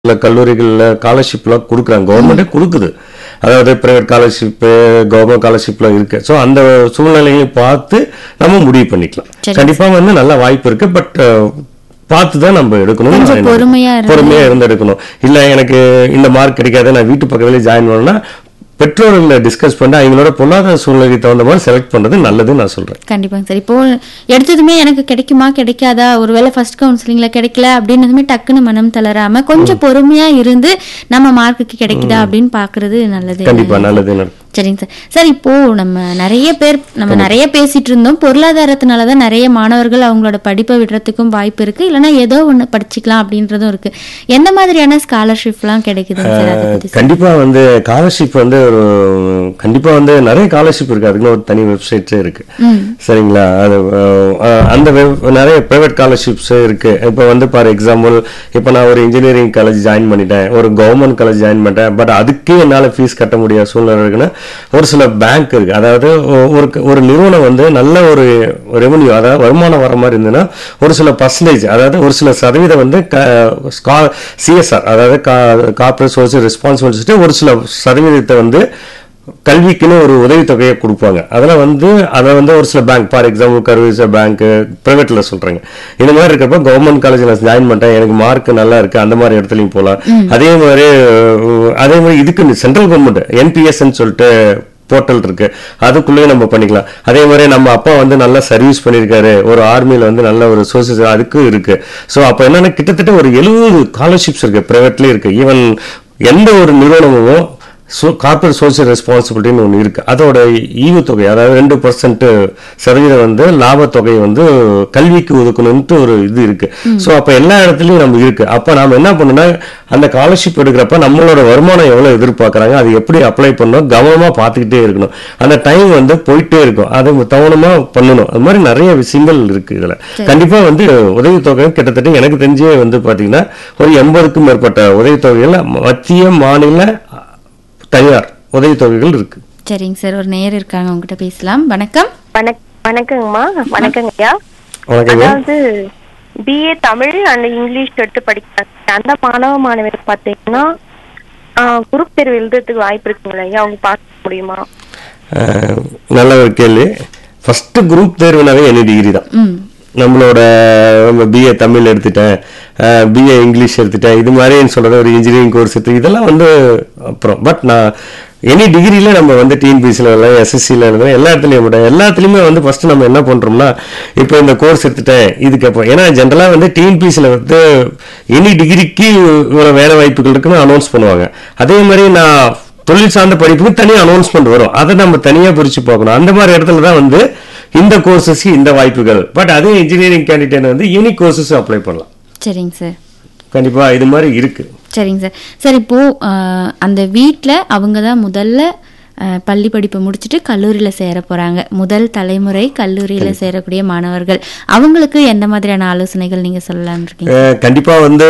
சில கல்லூரிகளில் ஸ்காலர்ஷிப்லாம் கொடுக்குறாங்க கவர்மெண்ட்டே கொடுக்குது அதாவது பிரைவேட் ஸ்காலர்ஷிப்பு கவர்மெண்ட் ஸ்காலர்ஷிப்லாம் இருக்கு ஸோ அந்த சூழ்நிலையை பார்த்து நம்ம முடிவு பண்ணிக்கலாம் சரி. கண்டிப்பா வந்து நல்ல வாய்ப்பு இருக்கு பட் பார்த்து தான் நம்ம எடுக்கணும் கொஞ்சம் நான் என்ன- பொறுமையா இருந்து- பொறுமையா இருந்து எடுக்கணும் இல்ல எனக்கு இந்த மார்க் கிடைக்காது நான் வீட்டு பக்கத்துலேயே ஜாயின் பண்ணணும்னா பெற்றோர்களை டிஸ்கஸ் பண்ணி அவங்களோட பொருளாதார சூழ்நிலைக்கு தகுந்த மாதிரி செலக்ட் பண்றது நல்லதுன்னு நான் சொல்றேன் கண்டிப்பாங்க சார் இப்போ எடுத்ததுமே எனக்கு கிடைக்குமா கிடைக்காதா ஒருவேளை ஃபர்ஸ்ட் கவுன்சிலிங்ல கிடைக்கல அப்படின்னதுமே டக்குன்னு மனம் தளராம கொஞ்சம் பொறுமையா இருந்து நம்ம மார்க்குக்கு கிடைக்குதா அப்படின்னு பாக்குறது நல்லது கண்டிப்பா நல்லது நல்லது. சரிங்க சார் சார் இப்போ நம்ம நிறைய பேர் நம்ம நிறைய பேசிட்டு இருந்தோம் பொருளாதாரத்தினால தான் நிறைய மாணவர்கள் அவங்களோட படிப்பை விடுறதுக்கும் வாய்ப்பு இருக்கு இல்லைன்னா ஏதோ ஒண்ணு படிச்சுக்கலாம் அப்படின்றதும் இருக்கு எந்த மாதிரியான ஸ்காலர்ஷிப்லாம் கிடைக்குதுங்க சார் அதை பத்தி கண்டிப்பா வந்து ஸ்காலர்ஷிப் வந்து ஒரு கண்டிப்பா வந்து நிறைய ஸ்காலர்ஷிப் இருக்கு அதுக்குன்னு ஒரு தனி வெப்சைட்ஸே இருக்கு சரிங்களா அது அஹ், அந்த web- நிறைய பிரைவேட் ஸ்காலர்ஷிப்ஸ் இருக்கு இப்போ வந்து ஃபார் எக்ஸாம்பிள் இப்போ நான் ஒரு இன்ஜினியரிங் காலேஜ் ஜாயின் பண்ணிட்டேன் ஒரு கவர்மெண்ட் காலேஜ் ஜாயின் பண்ணிட்டேன் பட் அதுக்கே என்னால் ஃபீஸ் கட்ட முடியாத சூழ்நிலை இருக்குன்னா ஒரு சில பேங்க் இருக்கு அதாவது ஒ- ஒரு ஒரு நிறுவனம் வந்து நல்ல ஒரு ரெவன்யூ அதாவது வருமானம் வர மாதிரி இருந்ததுன்னா ஒரு சில பர்சன்டேஜ் அதாவது ஒரு சில சதவீதம் வந்து சிஎஸ்ஆர் அதாவது கார்பரேட் சோசியல் ரெஸ்பான்சிபிலிட்டி ஒரு சில சதவீதத்தை வந்து கல்விக்குன்னு ஒரு உதவித்தொகையை கொடுப்பாங்க அதெல்லாம் வந்து அதை வந்து ஒரு சில பேங்க் ஃபார் எக்ஸாம்பிள் கருவிச பேங்க் பிரைவேட்ல சொல்றாங்க இந்த மாதிரி இருக்கிறப்ப கவர்மெண்ட் காலேஜ்ல ஜாயின் பண்ணிட்டேன் எனக்கு மார்க் நல்லா இருக்கு அந்த மாதிரி இடத்துலயும் போகலாம் அதே மாதிரி அஹ், அதே மாதிரி இதுக்கு சென்ட்ரல் கவர்மெண்ட் என்பிஎஸ்ன்னு சொல்லிட்டு போர்ட்டல் இருக்கு அதுக்குள்ளேயே நம்ம பண்ணிக்கலாம் அதே மாதிரி நம்ம அப்பா வந்து நல்லா சர்வீஸ் பண்ணியிருக்காரு ஒரு ஆர்மியில வந்து நல்ல ஒரு சோர்சஸ் அதுக்கும் இருக்கு ஸோ அப்போ என்னன்னா கிட்டத்தட்ட ஒரு எழுபது ஸ்காலர்ஷிப்ஸ் இருக்கு பிரைவேட்லேயே இருக்கு ஈவன் எந்த ஒரு நிறுவனமும் கார்பரேட் சோசியல் ரெஸ்பான்சிபிலிட்டின்னு ஒன்று இருக்கு அதோட ஈவுத்தொகை அதாவது ரெண்டு பர்சன்ட் சதவீதம் வந்து லாபத்தொகை வந்து கல்விக்கு ஒதுக்கணும்ட்டு ஒரு இது இருக்கு ஸோ அப்போ எல்லா இடத்துலையும் நம்ம இருக்கு அப்போ நாம என்ன பண்ணணும்னா அந்த ஸ்காலர்ஷிப் எடுக்கிறப்ப நம்மளோட வருமானம் எவ்வளோ எதிர்பார்க்குறாங்க அது எப்படி அப்ளை பண்ணணும் கவனமாக பார்த்துக்கிட்டே இருக்கணும் அந்த டைம் வந்து போயிட்டே இருக்கும் அதை கவனமாக பண்ணணும் அது மாதிரி நிறைய விஷயங்கள் இருக்கு இதில் கண்டிப்பாக வந்து உதவித்தொகை கிட்டத்தட்ட எனக்கு தெரிஞ்சே வந்து பார்த்தீங்கன்னா ஒரு எண்பதுக்கும் மேற்பட்ட உதவித்தொகைகள் மத்திய மாநில தனியார் உதவித்தொகைகள் இருக்கு சரிங்க சார் ஒரு நேயர் இருக்காங்க உங்ககிட்ட பேசலாம் வணக்கம் வணக் வணக்கங்கம்மா வணக்கங்க ஐயா வணக்கங்க அதாவது பிஏ தமிழ் அண்ட் இங்கிலீஷ் எடுத்து படிக்கிறாங்க அந்த மாணவ மாணவியர் பார்த்தீங்கன்னா குரூப் தேர்வு எழுதுறதுக்கு வாய்ப்பு இருக்குங்களா ஐயா அவங்க பார்க்க முடியுமா அஹ், நல்ல ஒரு கேள்வி ஃபர்ஸ்ட் குரூப் தேர்வுனாவே எனி டிகிரி தான் ம் நம்மளோட பிஏ தமிழ் எடுத்துட்டேன் பிஏ இங்கிலீஷ் எடுத்துட்டேன் இது மாதிரி சொல்றது ஒரு இன்ஜினியரிங் கோர்ஸ் எடுத்து இதெல்லாம் வந்து அப்புறம் பட் நான் எனி டிகிரியில் நம்ம வந்து டிஎன்பிசியில் எழுதலாம் எஸ்எஸ்சியில் எழுதலாம் எல்லா இடத்துலையும் விட எல்லாத்துலேயுமே வந்து ஃபர்ஸ்ட் நம்ம என்ன பண்ணுறோம்னா இப்போ இந்த கோர்ஸ் எடுத்துட்டேன் இதுக்கு அப்போ ஏன்னா ஜென்ரலாக வந்து டிஎன்பிசியில் வந்து எனி டிகிரிக்கு இவ்வளோ வேலை வாய்ப்புகள் இருக்குன்னு அனௌன்ஸ் பண்ணுவாங்க அதே மாதிரி நான் தொழில் சார்ந்த படிப்புக்கு தனியாக அனௌன்ஸ்மெண்ட் வரும் அதை நம்ம தனியாக பிரித்து பார்க்கணும் அந்த மாதிரி இடத்துல தான் வந்து இந்த கோர்சஸ்க்கு இந்த வாய்ப்புகள் பட் அதே இன்ஜினியரிங் கேண்டிடேட் வந்து யூனிக் கோர்சஸ் அப்ளை பண்ணலாம் சரிங்க சார் கண்டிப்பா இது மாதிரி இருக்கு சரிங்க சார் சார் இப்போ அஹ், அந்த வீட்டில் அவங்க தான் முதல்ல அஹ், பள்ளி படிப்பை முடிச்சுட்டு கல்லூரியில் சேர போறாங்க முதல் தலைமுறை கல்லூரியில் சேரக்கூடிய மாணவர்கள் அவங்களுக்கு எந்த மாதிரியான ஆலோசனைகள் நீங்க சொல்லலாம்னு இருக்கீங்க அஹ் கண்டிப்பா வந்து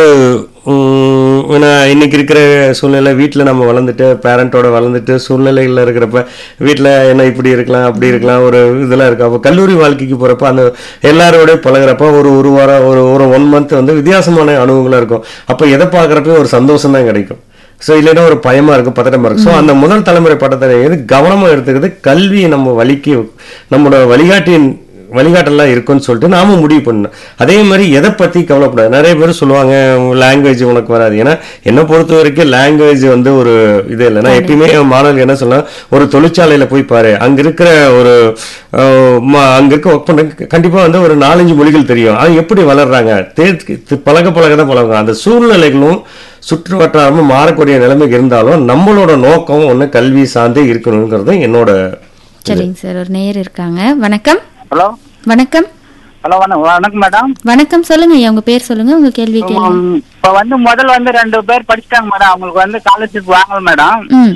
உம், ஏன்னா இன்னைக்கு இருக்கிற சூழ்நிலை வீட்டில் நம்ம வளர்ந்துட்டு பேரண்டோட வளர்ந்துட்டு சூழ்நிலைகளில் இருக்கிறப்ப வீட்டில் என்ன இப்படி இருக்கலாம் அப்படி இருக்கலாம் ஒரு இதெல்லாம் இருக்கு அப்போ கல்லூரி வாழ்க்கைக்கு போகிறப்ப அந்த எல்லாரோட பழகுறப்ப ஒரு ஒரு வாரம் ஒரு ஒரு ஒன் மந்த் வந்து வித்தியாசமான அனுபவங்களாக இருக்கும் அப்போ எதை பார்க்குறப்ப ஒரு சந்தோஷம் தான் கிடைக்கும் ஸோ இல்லைன்னா ஒரு பயமா இருக்கும் பதட்டமா இருக்கும் ஸோ அந்த முதல் தலைமுறை பட்டத்தை எது கவனமா எடுத்துக்கிறது கல்வி நம்ம வழிக்கு நம்மளோட வழிகாட்டியின் வழிகாட்டலாம் இருக்குன்னு சொல்லிட்டு நாம முடிவு பண்ணணும் அதே மாதிரி எதை பத்தி கவலைப்படாது நிறைய பேர் சொல்லுவாங்க லாங்குவேஜ் உனக்கு வராது ஏன்னா என்னை பொறுத்த வரைக்கும் லாங்குவேஜ் வந்து ஒரு இது இல்லை நான் எப்பயுமே என் மாணவர்கள் என்ன சொல்லலாம் ஒரு தொழிற்சாலையில போய் பாரு அங்க இருக்கிற ஒரு அஹ், ம- அங்க இருக்க ஒர்க் பண்ண கண்டிப்பா வந்து ஒரு நாலஞ்சு மொழிகள் தெரியும் அது எப்படி வளர்றாங்க தேர்த்து பழக பழக தான் பழகுங்க அந்த சூழ்நிலைகளும் சுற்று வட்டாரமும் மாறக்கூடிய நிலைமைக்கு இருந்தாலும் நம்மளோட நோக்கம் ஒண்ணு கல்வி சார்ந்தே இருக்கணுங்கிறது என்னோட சரிங்க சார் ஒரு நேயர் இருக்காங்க வணக்கம் ஹலோ வணக்கம் ஹலோ வணக்கம் வணக்கம் மேடம் வணக்கம் சொல்லுங்க ஐயா, உங்க பேர் சொல்லுங்க உங்க கேள்வி கேளுங்க இப்போ வந்து முதல் வந்து ரெண்டு பேர் படிச்சிட்டாங்க மேடம் அவங்களுக்கு வந்து ஸ்காலர்ஷிப் வாங்கல மேடம் ம்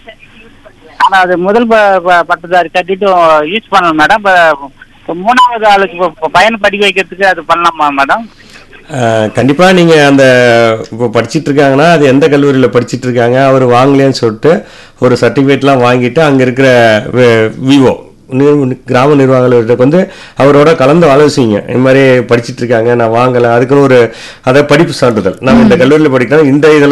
ஆனா அது முதல் ப- ப- பட்டதாரி கட்டிட்டு யூஸ் பண்ணல மேடம் இப்போ இப்போ மூணாவது ஆளுக்கு இப்போ- இப்போ பையனை படிக்க வைக்கிறதுக்கு அது பண்ணலாமா மேடம் அஹ், கண்டிப்பா நீங்க அந்த இப்போ படிச்சிட்டு இருக்காங்கன்னா அது எந்த கல்லூரியில படிச்சிட்டு இருக்காங்க அவர் வாங்கலைன்னு சொல்லிட்டு ஒரு சர்டிஃபிகேட்லாம் வாங்கிட்டு அங்க இருக்கிற விவோ நிர்- கிராம நிர்வாக அலுவலருக்கு வந்து அவரோட கலந்து ஆலோசிங்க இந்த மாதிரி படிச்சிட்டு இருக்காங்க நான் வாங்கல அதுக்குன்னு ஒரு அதை படிப்பு சான்றிதழ் நான் இந்த கல்லூரியில் படிக்கிறேன் இந்த இதில்